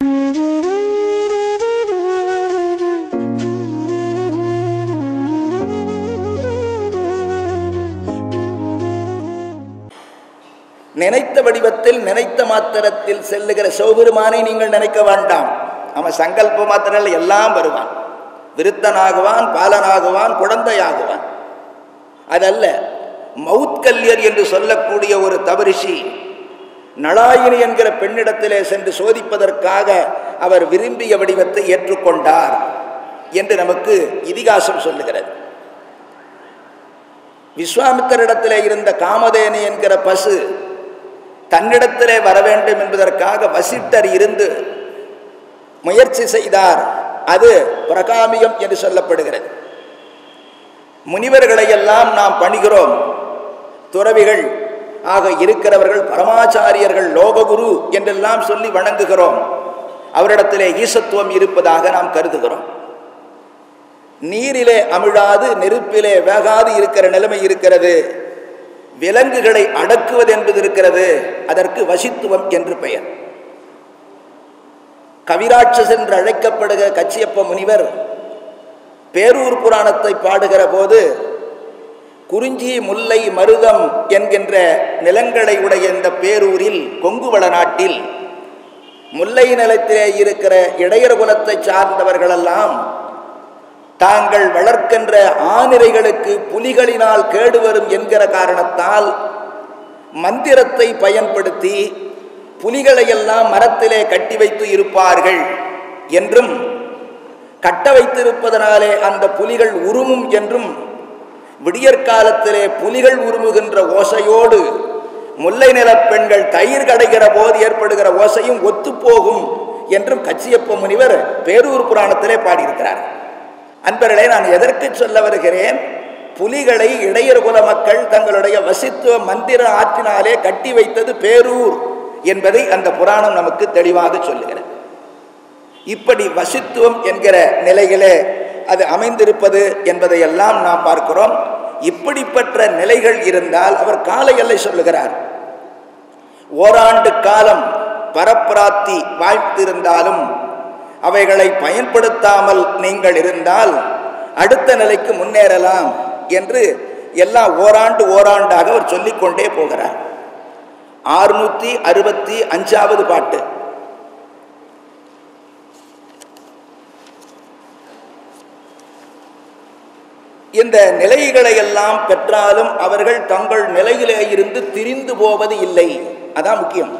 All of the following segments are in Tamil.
நினைத்த வடிவத்தில் நினைத்த மாத்திரத்தில் செல்லுகிற சிவபெருமானை நீங்கள் நினைக்க வேண்டாம் அவன் சங்கல்ப மாத்திரையில் எல்லாம் வருவான் விருத்தனாகுவான் பாலனாகுவான் குழந்தையாகுவான் அதல்ல மவுத்கல்யர் என்று சொல்லக்கூடிய ஒரு தவரிஷி நளாயினி என்கிற பெண்ணிடத்திலே சென்று சோதிப்பதற்காக அவர் விரும்பிய வடிவத்தை ஏற்றுக்கொண்டார் என்று நமக்கு இதிகாசம் சொல்லுகிறது விஸ்வாமித்தரிடத்திலே இருந்த காமதேனி என்கிற பசு தன்னிடத்திலே வர வேண்டும் என்பதற்காக வசிட்டர் இருந்து முயற்சி செய்தார் அது பிரகாமியம் என்று சொல்லப்படுகிறது முனிவர்களை எல்லாம் நாம் பணிகிறோம் துறவிகள் ஆக இருக்கிறவர்கள் பரமாச்சாரியர்கள் லோககுரு என்றெல்லாம் சொல்லி வணங்குகிறோம் அவரிடத்திலே ஈசத்துவம் இருப்பதாக நாம் கருதுகிறோம் நீரிலே அமிழாது நெருப்பிலே வேகாது இருக்கிற நிலைமை இருக்கிறது விலங்குகளை அடக்குவது என்பது இருக்கிறது அதற்கு வசித்துவம் என்று பெயர் கவிராட்சஸ் என்று அழைக்கப்படுகிற கச்சியப்ப முனிவர் பேரூர் புராணத்தை பாடுகிற போது குறிஞ்சி முல்லை மருதம் என்கின்ற நிலங்களை உடைய இந்த பேரூரில் கொங்குவள நாட்டில் முல்லை நிலத்திலே இருக்கிற இடையர் குலத்தை சார்ந்தவர்களெல்லாம் தாங்கள் வளர்க்கின்ற ஆனிரைகளுக்கு புலிகளினால் கேடு வரும் என்கிற காரணத்தால் மந்திரத்தை பயன்படுத்தி புலிகளையெல்லாம் மரத்திலே கட்டி வைத்து இருப்பார்கள் என்றும் கட்ட வைத்திருப்பதனாலே அந்த புலிகள் உருமும் என்றும் விடியற்காலத்திலே புலிகள் உருமுகின்ற ஓசையோடு முல்லை நிலப் பெண்கள் தயிர் கடைகிற போது ஏற்படுகிற ஓசையும் ஒத்துப்போகும் என்றும் கச்சியப்ப முனிவர் பேரூர் புராணத்திலே பாடியிருக்கிறார் அன்பர்களே நான் எதற்கு சொல்ல வருகிறேன் புலிகளை இடையர் குல மக்கள் தங்களுடைய வசித்துவ மந்திர ஆற்றினாலே கட்டி வைத்தது பேரூர் என்பதை அந்த புராணம் நமக்கு தெளிவாக சொல்லுகிறது இப்படி வசித்துவம் என்கிற நிலையிலே அது அமைந்திருப்பது என்பதையெல்லாம் நாம் பார்க்கிறோம் இப்படிப்பட்ட நிலைகள் இருந்தால் அவர் கால எல்லை சொல்லுகிறார் ஓராண்டு காலம் பரப்பிராத்தி வாய்த்திருந்தாலும் அவைகளை பயன்படுத்தாமல் நீங்கள் இருந்தால் அடுத்த நிலைக்கு முன்னேறலாம் என்று எல்லாம் ஓராண்டு ஓராண்டாக அவர் சொல்லிக்கொண்டே போகிறார் ஆறுநூத்தி அறுபத்தி அஞ்சாவது பாட்டு இந்த நிலைகளை எல்லாம் பெற்றாலும் அவர்கள் தங்கள் நிலையிலே இருந்து திரிந்து போவது இல்லை அதான் முக்கியம்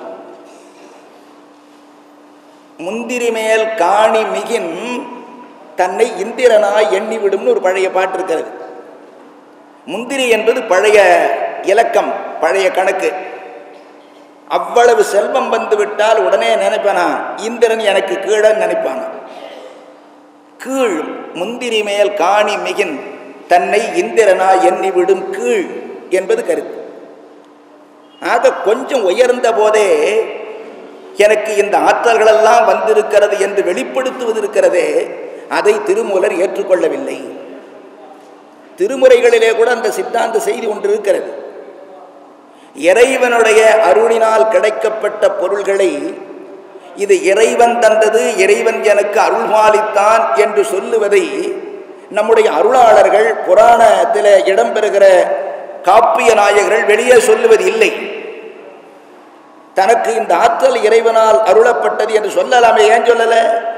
முந்திரி மேல் காணி மிகின் தன்னை இந்திரனாய் எண்ணிவிடும்னு ஒரு பழைய பாட்டு இருக்கிறது முந்திரி என்பது பழைய இலக்கம் பழைய கணக்கு அவ்வளவு செல்வம் வந்து விட்டால் உடனே நினைப்பானா இந்திரன் எனக்கு கீழே நினைப்பானா கீழ் முந்திரி மேல் காணி மிகின் தன்னை இந்திரனா எண்ணிவிடும் கீழ் என்பது கருத்து ஆக கொஞ்சம் உயர்ந்த போதே எனக்கு இந்த ஆற்றல்களெல்லாம் வந்திருக்கிறது என்று வெளிப்படுத்துவது இருக்கிறதே அதை திருமூலர் ஏற்றுக்கொள்ளவில்லை திருமுறைகளிலே கூட அந்த சித்தாந்த செய்தி ஒன்று இருக்கிறது இறைவனுடைய அருளினால் கிடைக்கப்பட்ட பொருள்களை இது இறைவன் தந்தது இறைவன் எனக்கு அருள்பாலித்தான் என்று சொல்லுவதை நம்முடைய அருளாளர்கள் புராணத்தில் இடம்பெறுகிற காப்பிய நாயகர்கள் வெளியே சொல்லுவது இல்லை தனக்கு இந்த ஆற்றல் இறைவனால் அருளப்பட்டது என்று சொல்லலாமே ஏன் சொல்லல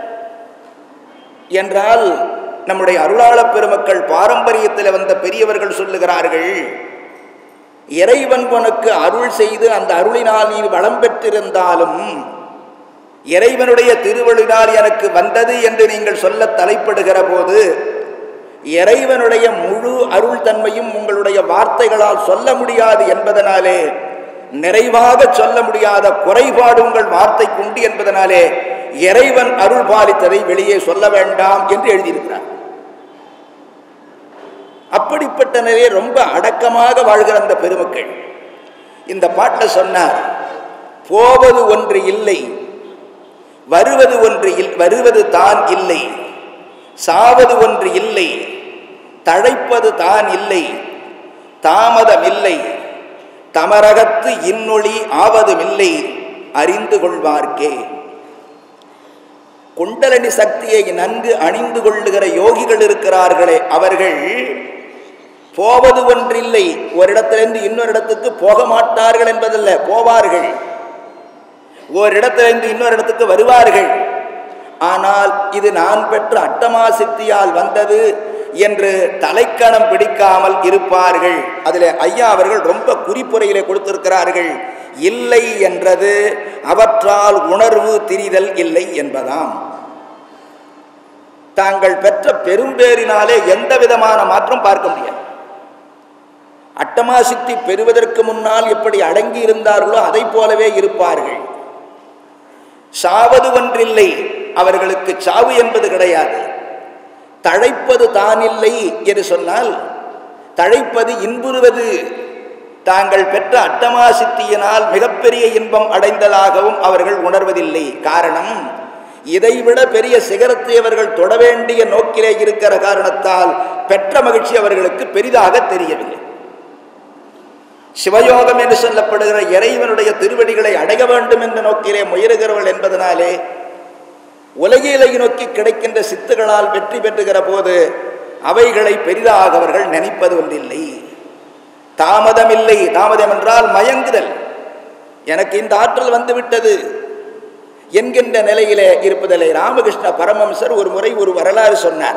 என்றால் நம்முடைய அருளாளப் பெருமக்கள் பாரம்பரியத்தில் வந்த பெரியவர்கள் சொல்லுகிறார்கள் இறைவன் உனக்கு அருள் செய்து அந்த அருளினால் நீ வளம் பெற்றிருந்தாலும் இறைவனுடைய திருவள்ளினால் எனக்கு வந்தது என்று நீங்கள் சொல்ல தலைப்படுகிற போது இறைவனுடைய முழு அருள் தன்மையும் உங்களுடைய வார்த்தைகளால் சொல்ல முடியாது என்பதனாலே நிறைவாக சொல்ல முடியாத குறைபாடு உங்கள் வார்த்தைக்கு உண்டு என்பதனாலே இறைவன் அருள் பாலித்ததை வெளியே சொல்ல வேண்டாம் என்று எழுதியிருக்கிறார் அப்படிப்பட்ட நிலையை ரொம்ப அடக்கமாக வாழ்கிற அந்த பெருமக்கள் இந்த பாட்டில் சொன்னார் போவது ஒன்று இல்லை வருவது ஒன்று இல் வருவது தான் இல்லை சாவது ஒன்று இல்லை தழைப்பது தான் இல்லை தாமதமில்லை தமரகத்து இன்னொளி ஆவதுமில்லை அறிந்து கொள்வார்க்கே குண்டலனி சக்தியை நன்கு அணிந்து கொள்ளுகிற யோகிகள் இருக்கிறார்களே அவர்கள் போவது ஒன்றில்லை ஒரு இடத்திலிருந்து இன்னொரு இடத்துக்கு போக மாட்டார்கள் என்பதல்ல போவார்கள் ஒரு இடத்திலிருந்து இன்னொரு இடத்துக்கு வருவார்கள் ஆனால் இது நான் பெற்ற அட்டமா சித்தியால் வந்தது என்று தலைக்கணம் பிடிக்காமல் இருப்பார்கள் அதில் ஐயா அவர்கள் ரொம்ப குறிப்புரையிலே கொடுத்திருக்கிறார்கள் இல்லை என்றது அவற்றால் உணர்வு திரிதல் இல்லை என்பதாம் தாங்கள் பெற்ற பெரும்பேரினாலே எந்த விதமான மாற்றம் பார்க்க முடியாது அட்டமா சித்தி பெறுவதற்கு முன்னால் எப்படி அடங்கி இருந்தார்களோ அதை போலவே இருப்பார்கள் சாவது ஒன்றில்லை அவர்களுக்கு சாவு என்பது கிடையாது தழைப்பது தானில்லை என்று சொன்னால் தழைப்பது இன்புறுவது தாங்கள் பெற்ற அட்டமா சித்தியினால் மிகப்பெரிய இன்பம் அடைந்ததாகவும் அவர்கள் உணர்வதில்லை காரணம் இதைவிட பெரிய சிகரத்தை அவர்கள் தொட வேண்டிய நோக்கிலே இருக்கிற காரணத்தால் பெற்ற மகிழ்ச்சி அவர்களுக்கு பெரிதாக தெரியவில்லை சிவயோகம் என்று சொல்லப்படுகிற இறைவனுடைய திருவடிகளை அடைய வேண்டும் என்ற நோக்கிலே முயலுகிறவர்கள் என்பதனாலே உலகிலை நோக்கி கிடைக்கின்ற சித்துகளால் வெற்றி பெற்றுகிற போது அவைகளை பெரிதாக அவர்கள் நினைப்பது ஒன்றில்லை தாமதம் இல்லை தாமதம் என்றால் மயங்குதல் எனக்கு இந்த ஆற்றல் வந்து விட்டது என்கின்ற நிலையிலே இருப்பதில்லை ராமகிருஷ்ண பரமம்சர் ஒரு முறை ஒரு வரலாறு சொன்னார்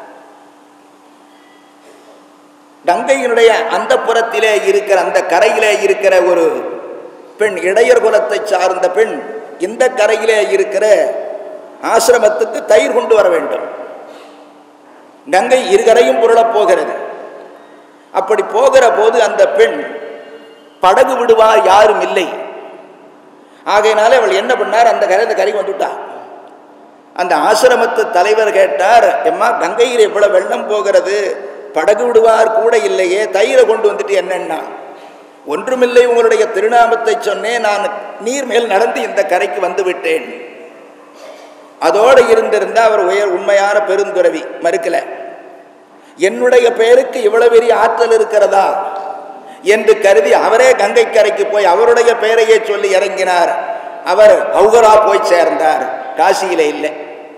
கங்கையினுடைய அந்த புறத்திலே இருக்கிற அந்த கரையிலே இருக்கிற ஒரு பெண் இடையர் குலத்தை சார்ந்த பெண் இந்த கரையிலே இருக்கிற ஆசிரமத்துக்கு தயிர் கொண்டு வர வேண்டும் கங்கை இருகரையும் புரளப் போகிறது அப்படி போகிற போது அந்த பெண் படகு விடுவார் யாரும் இல்லை ஆகையினால அவள் என்ன பண்ணார் அந்த கரை இந்த கரைக்கு வந்துட்டா அந்த ஆசிரமத்து தலைவர் கேட்டார் எம்மா கங்கையில் இவ்வளவு வெள்ளம் போகிறது படகு விடுவார் கூட இல்லையே தயிரை கொண்டு வந்துட்டு என்னன்னா ஒன்றுமில்லை உங்களுடைய திருநாமத்தை சொன்னேன் நான் நீர் மேல் நடந்து இந்த கரைக்கு வந்து விட்டேன் அதோடு இருந்திருந்த அவர் உயர் உண்மையான பெருந்துறவி மறுக்கல என்னுடைய பெயருக்கு இவ்வளவு பெரிய ஆற்றல் இருக்கிறதா என்று கருதி அவரே கங்கை கரைக்கு போய் அவருடைய பெயரையே சொல்லி இறங்கினார் அவர் ஹவுகரா போய் சேர்ந்தார் காசியில இல்லை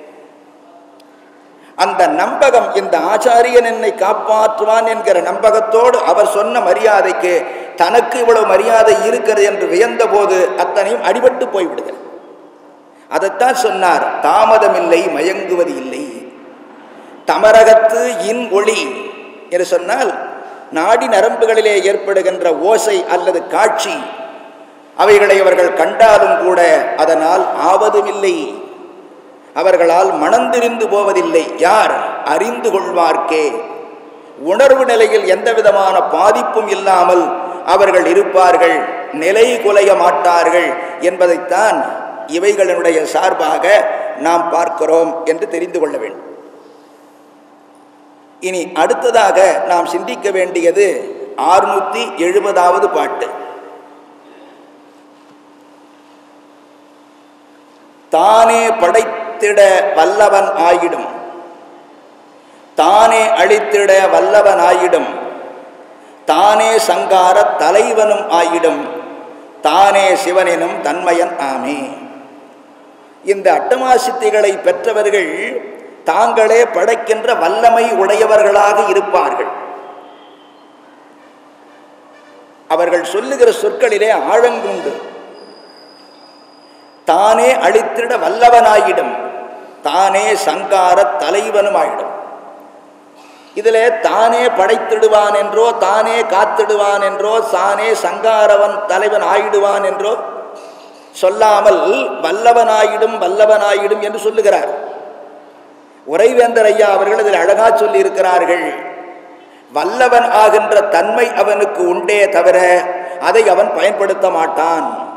அந்த நம்பகம் இந்த ஆச்சாரியன் என்னை காப்பாற்றுவான் என்கிற நம்பகத்தோடு அவர் சொன்ன மரியாதைக்கு தனக்கு இவ்வளவு மரியாதை இருக்கிறது என்று வியந்த போது அத்தனையும் அடிபட்டு போய்விடுகிறது அதைத்தான் சொன்னார் தாமதமில்லை மயங்குவது இல்லை தமரகத்து இன் ஒளி என்று சொன்னால் நாடி நரம்புகளிலே ஏற்படுகின்ற ஓசை அல்லது காட்சி அவைகளை அவர்கள் கண்டாலும் கூட அதனால் ஆவதுமில்லை அவர்களால் மணந்திருந்து போவதில்லை யார் அறிந்து கொள்வார்க்கே உணர்வு நிலையில் எந்த விதமான பாதிப்பும் இல்லாமல் அவர்கள் இருப்பார்கள் நிலை குலைய மாட்டார்கள் என்பதைத்தான் இவைகளினுடைய சார்பாக நாம் பார்க்கிறோம் என்று தெரிந்து கொள்ள வேண்டும் இனி அடுத்ததாக நாம் சிந்திக்க வேண்டியது ஆறுநூத்தி எழுபதாவது பாட்டு தானே படைத்திட வல்லவன் ஆயிடும் தானே அழித்திட வல்லவன் ஆயிடும் தானே சங்கார தலைவனும் ஆயிடும் தானே சிவனினும் தன்மயன் ஆமே இந்த அட்டமாசித்திகளை பெற்றவர்கள் தாங்களே படைக்கின்ற வல்லமை உடையவர்களாக இருப்பார்கள் அவர்கள் சொல்லுகிற சொற்களிலே ஆழங்குண்டு தானே அழித்திட வல்லவனாயிடும் தானே சங்கார தலைவனும் ஆயிடும் இதில் தானே படைத்திடுவான் என்றோ தானே காத்திடுவான் என்றோ தானே சங்காரவன் தலைவன் ஆயிடுவான் என்றோ சொல்லாமல் வல்லவனாயிடும் வல்லவனாயிடும் என்று சொல்லுகிறார் உரைவேந்தர் ஐயா அவர்கள் இதில் அழகா சொல்லி இருக்கிறார்கள் வல்லவன் ஆகின்ற தன்மை அவனுக்கு உண்டே தவிர அதை அவன் பயன்படுத்த மாட்டான்